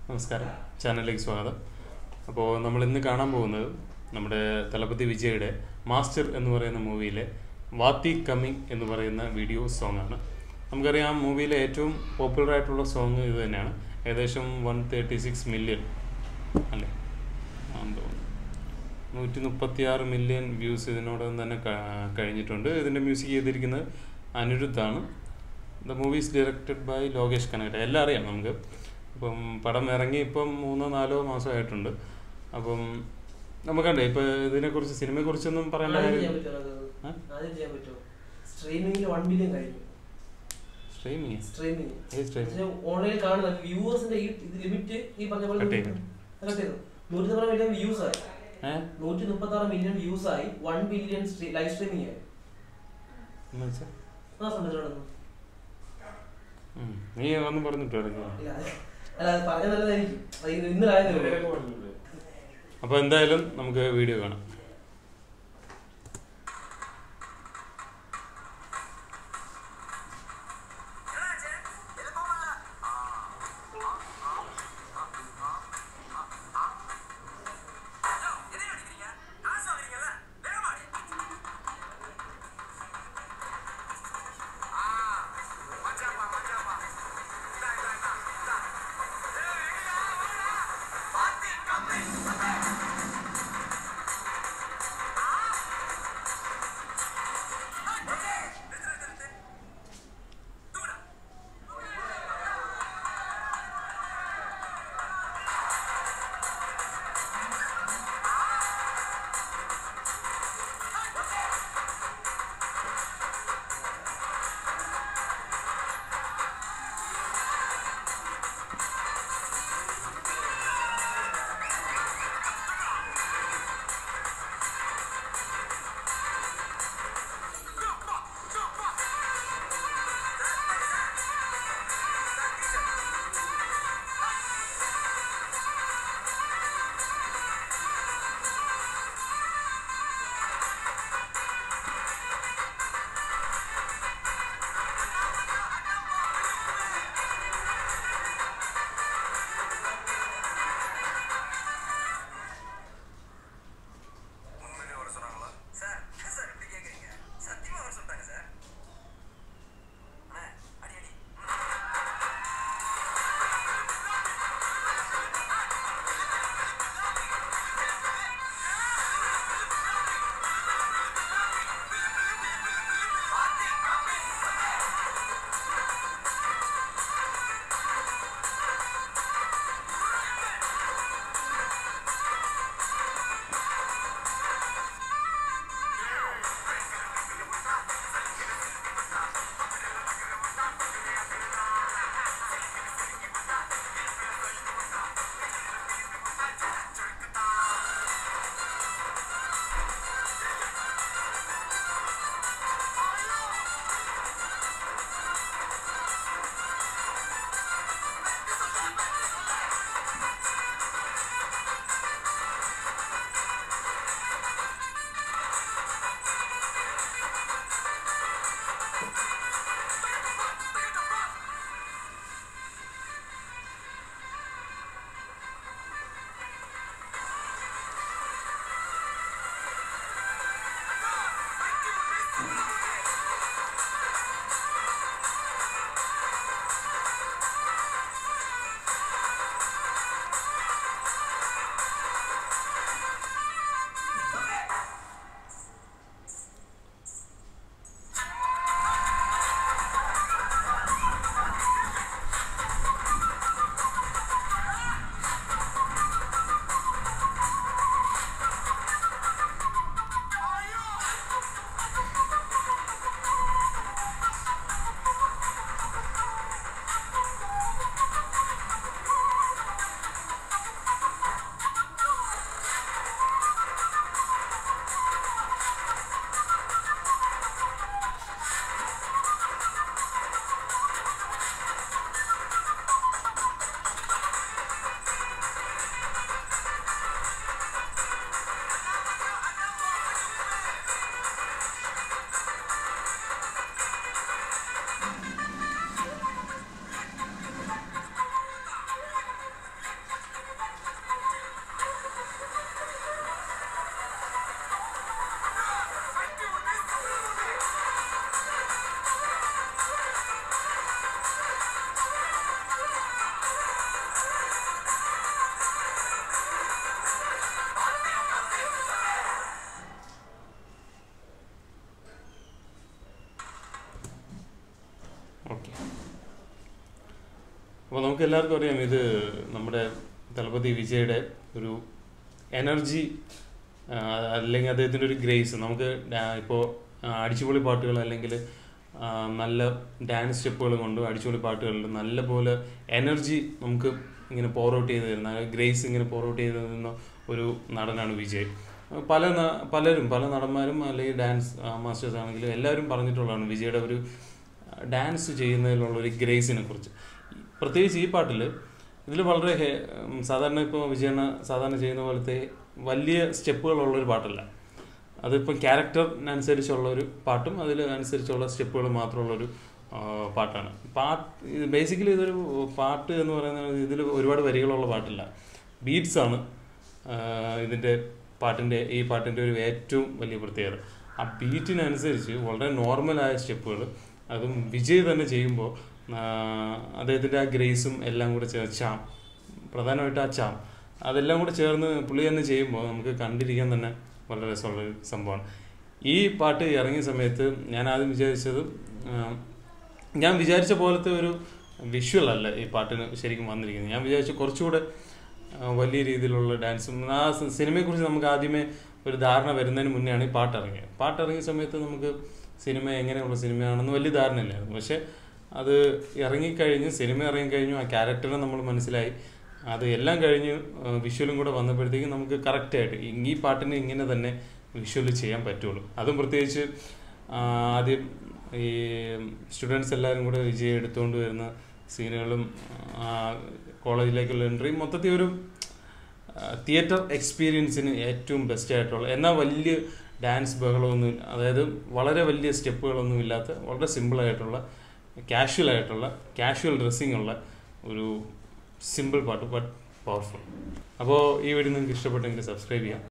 നമസ്കാരം ചാനലിലേക്ക് സ്വാഗതം അപ്പോൾ നമ്മൾ ഇന്ന് കാണാൻ പോകുന്നത് നമ്മുടെ തലപതി വിജയുടെ മാസ്റ്റർ എന്ന് പറയുന്ന മൂവിയിലെ വാത്തി കമ്മിങ് എന്ന് പറയുന്ന വീഡിയോ സോങ് ആണ് നമുക്കറിയാം മൂവിയിലെ ഏറ്റവും പോപ്പുലർ ആയിട്ടുള്ള സോങ് ഇത് തന്നെയാണ് ഏകദേശം വൺ തേർട്ടി സിക്സ് മില്യൺ അല്ലേ ആണെന്ന് തോന്നുന്നു നൂറ്റി മുപ്പത്തി ആറ് മില്യൺ വ്യൂസ് ഇതിനോടകം തന്നെ ക- കഴിഞ്ഞിട്ടുണ്ട് ഇതിൻ്റെ മ്യൂസിക് ചെയ്തിരിക്കുന്നത് അനിരുദ്ധാണ് the movie's directed by Lokesh കനകര എല്ലാം അറിയാം നമുക്ക് അപ്പം പടം ഇറങ്ങി ഇപ്പം മൂന്നോ നാലോ മാസമായിട്ടുണ്ട് അപ്പം നമുക്കണ്ടേ ഇപ്പം ഇതിനെക്കുറിച്ച് സിനിമയെക്കുറിച്ചൊന്നും പറയേണ്ട ആദ്യം ചെയ്യാൻ കാര്യം പറ്റുമോ അത്? ഏ? ആദ്യം ചെയ്യാൻ പറ്റുമോ സ്ട്രീമിംഗിൽ വൺ ബില്യൺ കഴിഞ്ഞു സ്ട്രീമിങ് സ്ട്രീമിംഗ് ഏത് streaming? ഓൺലൈനിൽ കാണുന്ന വ്യൂവേഴ്സിന്റെ ഈ ഇത് ലിമിറ്റ് ഈ പറഞ്ഞ പോലെ Cut ചെയ്തു. കട്ട് ചെയ്തു നൂറ്റി മുപ്പത്തി മില്യൺ വ്യൂസ് ആയി ഏഹ് നൂറ്റി മുപ്പത്തി ആറ് മില്യൺ വ്യൂസ് ആയി വൺ ബില്യൺ ലൈവ് സ്ട്രീമിംഗ് ആയി എന്ന് വെച്ചാൽ ആ സംബന്ധിച്ച് നടന്നു ഉം. നീ വന്ന് പറഞ്ഞിട്ട് ഇടയ്ക്ക് ഇല്ല അത് അല്ല അത് പറഞ്ഞ നല്ലതായിരിക്കും അത് ഇത് ഇന്ന് ആയതേ അപ്പോൾ എന്തായാലും നമുക്ക് വീഡിയോ കാണാം Thank അപ്പോൾ നമുക്ക് എല്ലാവർക്കും അറിയാം ഇത് നമ്മുടെ തലപതി വിജയുടെ ഒരു എനർജി അല്ലെങ്കിൽ അദ്ദേഹത്തിൻ്റെ ഒരു ഗ്രേസ് നമുക്ക് ഇപ്പോൾ അടിച്ചുപൊളി പാട്ടുകൾ അല്ലെങ്കിൽ ആ, നല്ല ഡാൻസ് സ്റ്റെപ്പുകൾ കൊണ്ട് അടിച്ചുപൊളി പാട്ടുകളിൽ നല്ല പോലെ എനർജി നമുക്ക് ഇങ്ങനെ പോർ ഔട്ട് ചെയ്ത് തരുന്ന ഗ്രേസ് ഇങ്ങനെ പോർ ഔട്ട് ചെയ്ത് തരുന്ന ഒരു നടനാണ് വിജയ് പല ന- പലരും പല നടന്മാരും അല്ലെങ്കിൽ ഡാൻസ് മാസ്റ്റേഴ്സ് ആണെങ്കിലും എല്ലാവരും പറഞ്ഞിട്ടുള്ളതാണ് വിജയുടെ ഒരു ഡാൻസ് ചെയ്യുന്നതിലുള്ള ഒരു ഗ്രേസിനെ കുറിച്ച് പ്രത്യേകിച്ച് ഈ പാട്ടിൽ ഇതിൽ വളരെ ഹെ- ഉം, സാധാരണ ഇപ്പോൾ വിജയണ്ണ സാധാരണ ചെയ്യുന്ന പോലത്തെ വലിയ സ്റ്റെപ്പുകളുള്ള ഒരു പാട്ടല്ല അതിപ്പോൾ ക്യാരക്ടറിനനുസരിച്ചുള്ള ഒരു പാട്ടും അതിൽ അനുസരിച്ചുള്ള സ്റ്റെപ്പുകൾ മാത്രമുള്ളൊരു ആ, പാട്ടാണ് പാട്ട് ഇത് ബേസിക്കലി ഇതൊരു പാട്ട് എന്ന് പറയുന്നത് ഇതിൽ ഒരുപാട് വരികളുള്ള പാട്ടില്ല ബീറ്റ്സ് ആണ് ആ, ഇതിൻ്റെ പാട്ടിൻ്റെ ഈ പാട്ടിൻ്റെ ഒരു ഏറ്റവും വലിയ പ്രത്യേകത ആ ബീറ്റിനനുസരിച്ച് വളരെ നോർമലായ സ്റ്റെപ്പുകൾ അതും വിജയ് തന്നെ ചെയ്യുമ്പോൾ അദ്ദേഹത്തിൻ്റെ ആ ഗ്രേസും എല്ലാം കൂടെ ചേർ ചാം പ്രധാനമായിട്ട് ആ ചാം അതെല്ലാം കൂടെ ചേർന്ന് പുള്ളി തന്നെ ചെയ്യുമ്പോൾ നമുക്ക് കണ്ടിരിക്കാൻ തന്നെ വളരെ രസമുള്ള ഒരു സംഭവമാണ് ഈ പാട്ട് ഇറങ്ങിയ സമയത്ത് ഞാൻ ആദ്യം വിചാരിച്ചത് ആ, ഞാൻ വിചാരിച്ച പോലത്തെ ഒരു വിഷ്വൽ അല്ല ഈ പാട്ടിന് ശരിക്കും വന്നിരിക്കുന്നത് ഞാൻ വിചാരിച്ചു കുറച്ചുകൂടെ ആ, വലിയ രീതിയിലുള്ള ഡാൻസും ആ സി- സിനിമയെക്കുറിച്ച് നമുക്ക് ആദ്യമേ ഒരു ധാരണ വരുന്നതിന് മുന്നെയാണ് ഈ പാട്ട് ഇറങ്ങിയത് പാട്ട് ഇറങ്ങിയ സമയത്ത് നമുക്ക് സിനിമ എങ്ങനെയുള്ള സിനിമയാണെന്ന് വലിയ ധാരണയില്ലായിരുന്നു പക്ഷെ അത് ഇറങ്ങിക്കഴിഞ്ഞ് സിനിമ ഇറങ്ങിക്കഴിഞ്ഞു ആ ക്യാരക്ടറെ നമ്മൾ മനസ്സിലായി അത് എല്ലാം കഴിഞ്ഞ് വിഷ്വലും കൂടെ വന്നപ്പോഴത്തേക്കും നമുക്ക് കറക്റ്റായിട്ട് ഈ പാട്ടിന് ഇങ്ങനെ തന്നെ വിഷ്വൽ ചെയ്യാൻ പറ്റുള്ളൂ അതും പ്രത്യേകിച്ച് ആ, ആദ്യം ഈ സ്റ്റുഡൻസ് എല്ലാവരും കൂടെ വിജയം എടുത്തുകൊണ്ട് വരുന്ന സീനുകളും ആ, കോളേജിലേക്കുള്ള എൻട്രി മൊത്തത്തിൽ ഒരു തിയേറ്റർ എക്സ്പീരിയൻസിന് ഏറ്റവും ബെസ്റ്റ് ആയിട്ടുള്ള എന്നാൽ വലിയ ഡാൻസ് ബഹളമൊന്നും അതായത് വളരെ വലിയ സ്റ്റെപ്പുകളൊന്നും ഇല്ലാത്ത വളരെ സിമ്പിളായിട്ടുള്ള കാഷ്വൽ ആയിട്ടുള്ള കാഷ്വൽ ഡ്രസ്സിങ് ഉള്ള ഒരു സിമ്പിൾ പാട്ട് ബട്ട് പവർഫുൾ അപ്പോൾ ഈ വീഡിയോ നിങ്ങൾക്ക് ഇഷ്ടപ്പെട്ടെങ്കിൽ സബ്സ്ക്രൈബ് ചെയ്യാം